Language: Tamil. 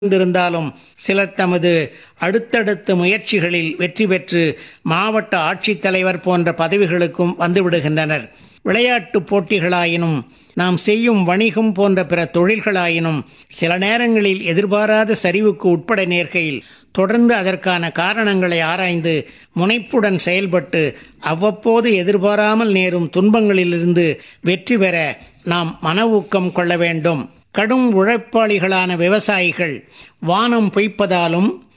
இருந்திருந்தாலும் சிலர் தமது அடுத்தடுத்த முயற்சிகளில் வெற்றி பெற்று மாவட்ட ஆட்சித்தலைவர் போன்ற பதவிகளுக்கும் வந்துவிடுகின்றனர் விளையாட்டுப் போட்டிகளாயினும் நாம் செய்யும் வணிகம் போன்ற பிற தொழில்களாயினும் சில நேரங்களில் எதிர்பாராத சரிவுக்கு உட்பட நேர்கையில் தொடர்ந்து அதற்கான காரணங்களை ஆராய்ந்து முனைப்புடன் செயல்பட்டு அவ்வப்போது எதிர்பாராமல் நேரும் துன்பங்களிலிருந்து வெற்றி பெற நாம் மன ஊக்கம் கொள்ள வேண்டும் கடும் உழைப்பாளிகளான விவசாயிகள் வானம் பொய்ப்பதாலும்